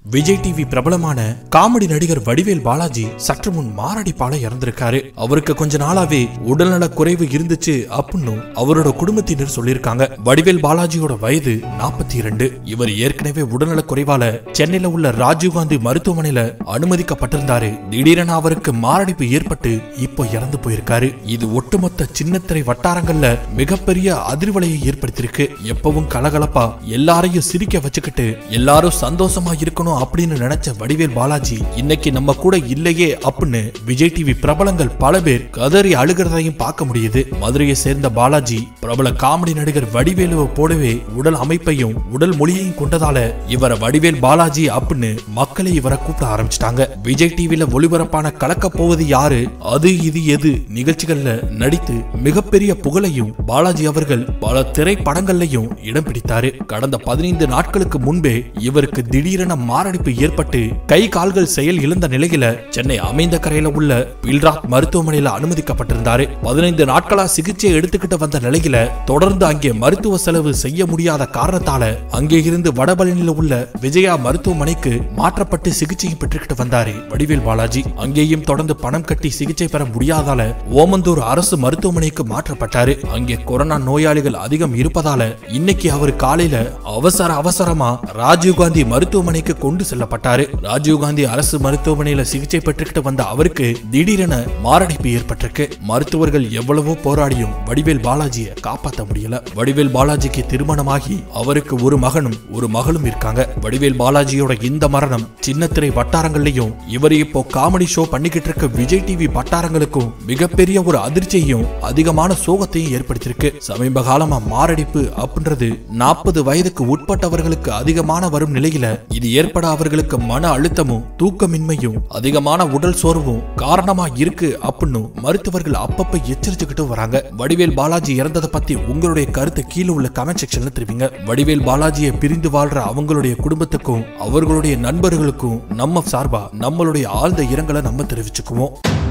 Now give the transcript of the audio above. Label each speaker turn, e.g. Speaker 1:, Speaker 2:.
Speaker 1: Vijay TV பிரபலமான comedy நடிகர் வடிவேல் பாலாஜி சற்று முன் மாரடைப்பால இறந்திருக்காரு அவருக்கு கொஞ்ச நாளாவே உடல்நல குறைவு இருந்துச்சு அப்படின்னு அவரோட குடும்பத்தினர் சொல்லியிருக்காங்க வடிவேல் பாலாஜியோட வயது நாற்பத்தி இரண்டு இவர் ஏற்கனவே உடல்நல குறைவால சென்னையில உள்ள ராஜீவ்காந்தி மருத்துவமனையில அனுமதிக்கப்பட்டிருந்தாரு திடீரென அவருக்கு மாரடைப்பு ஏற்பட்டு இப்போ இறந்து போயிருக்காரு இது ஒட்டுமொத்த சின்னத்திரை வட்டாரங்கள்ல மிகப்பெரிய அதிர்வலையை ஏற்படுத்தியிருக்கு எப்பவும் கலகலப்பா எல்லாரையும் சிரிக்க வச்சுக்கிட்டு எல்லாரும் சந்தோஷமா இருக்கணும் அப்படின்னு நினைச்ச வடிவேல் பாலாஜி இன்னைக்கு நம்ம கூட இல்லையே அப்படின்னு விஜய் டிவி பிரபலங்கள் பல பேர் கதறி அழுகிறதையும் பார்க்க முடியுது மதுரையை சேர்ந்த பாலாஜி பிரபல காமெடி நடிகர் வடிவேலுவை போலவே உடல் அமைப்பையும் உடல் மொழியையும் கொண்டதால இவரை வடிவேல் பாலாஜி அப்படின்னு மக்களே இவரை கூப்பிட ஆரம்பிச்சிட்டாங்க விஜய் டிவில ஒளிபரப்பான கலக்க போவது யாரு அது இது எது நிகழ்ச்சிகள்ல நடித்து மிகப்பெரிய புகழையும் பாலாஜி அவர்கள் பல திரைப்படங்கள்லையும் இடம் பிடித்தாரு கடந்த பதினைந்து நாட்களுக்கு முன்பே இவருக்கு திடீரென மாரடைப்பு ஏற்பட்டு கை கால்கள் செயல் இழந்த நிலையில சென்னை அமைந்த கரையில உள்ள பில்ராத் மருத்துவமனையில அனுமதிக்கப்பட்டிருந்தாரு பதினைந்து நாட்களா சிகிச்சை எடுத்துக்கிட்டு வந்த நிலையில தொடர்ந்து அங்கே மருத்துவ செலவு செய்ய முடியாத காரணத்தால அங்கே இருந்து வடபழனியில உள்ள விஜயா மருத்துவமனைக்கு மாற்றப்பட்டு சிகிச்சையும் பெற்றுக்கிட்டு வந்தாரு வடிவேல் பாலாஜி அங்கேயும் தொடர்ந்து பணம் கட்டி சிகிச்சை பெற முடியாதால ஓமந்தூர் அரசு மருத்துவமனைக்கு மாற்றப்பட்டாரு அங்கே கொரோனா நோயாளிகள் அதிகம் இருப்பதால இன்னைக்கு அவர் காலையில அவசர அவசரமா ராஜீவ்காந்தி மருத்துவமனைக்கு கொண்டு செல்லப்பட்டாரு ராஜீவ்காந்தி அரசு மருத்துவமனையில சிகிச்சை பெற்றுக்கிட்டு வந்த அவருக்கு திடீரென மாரடைப்பு ஏற்பட்டிருக்கு மருத்துவர்கள் எவ்வளவோ போராடியும் வடிவேல் பாலாஜியை காப்பாற்ற முடியல வடிவேல் பாலாஜிக்கு திருமணமாகி அவருக்கு ஒரு மகனும் ஒரு மகளும் இருக்காங்க வடிவேல் பாலாஜியோட இந்த மரணம் சின்னத்திரை வட்டாரங்கள்லயும் இவர் இப்போ காமெடி ஷோ பண்ணிக்கிட்டு இருக்க விஜய் டிவி வட்டாரங்களுக்கும் மிகப்பெரிய ஒரு அதிர்ச்சியையும் அதிகமான சோகத்தையும் ஏற்படுத்தியிருக்கு சமீப காலமா மாரடைப்பு அப்படின்றது நாற்பது வயதுக்கு உட்பட்டவர்களுக்கு அதிகமான வரும் நிலையில இது ஏற்பட அவர்களுக்கு மன அழுத்தமும் தூக்கமின்மையும் அதிகமான உடல் சோர்வும் காரணமா இருக்கு அப்படின்னு மருத்துவர்கள் அப்பப்ப எச்சரிச்சுக்கிட்டு வராங்க வடிவேல் பாலாஜி இறந்ததை பத்தி உங்களுடைய கருத்தை கீழே உள்ள கமெண்ட் செக்ஷன்ல தெரிவிங்க வடிவேல் பாலாஜியை பிரிந்து வாழ்ற அவங்களுடைய குடும்பத்துக்கும் அவர்களுடைய நண்பர்களுக்கும் நம்ம சார்பா நம்மளுடைய ஆழ்ந்த இரங்கலை நம்ம தெரிவிச்சுக்குவோம்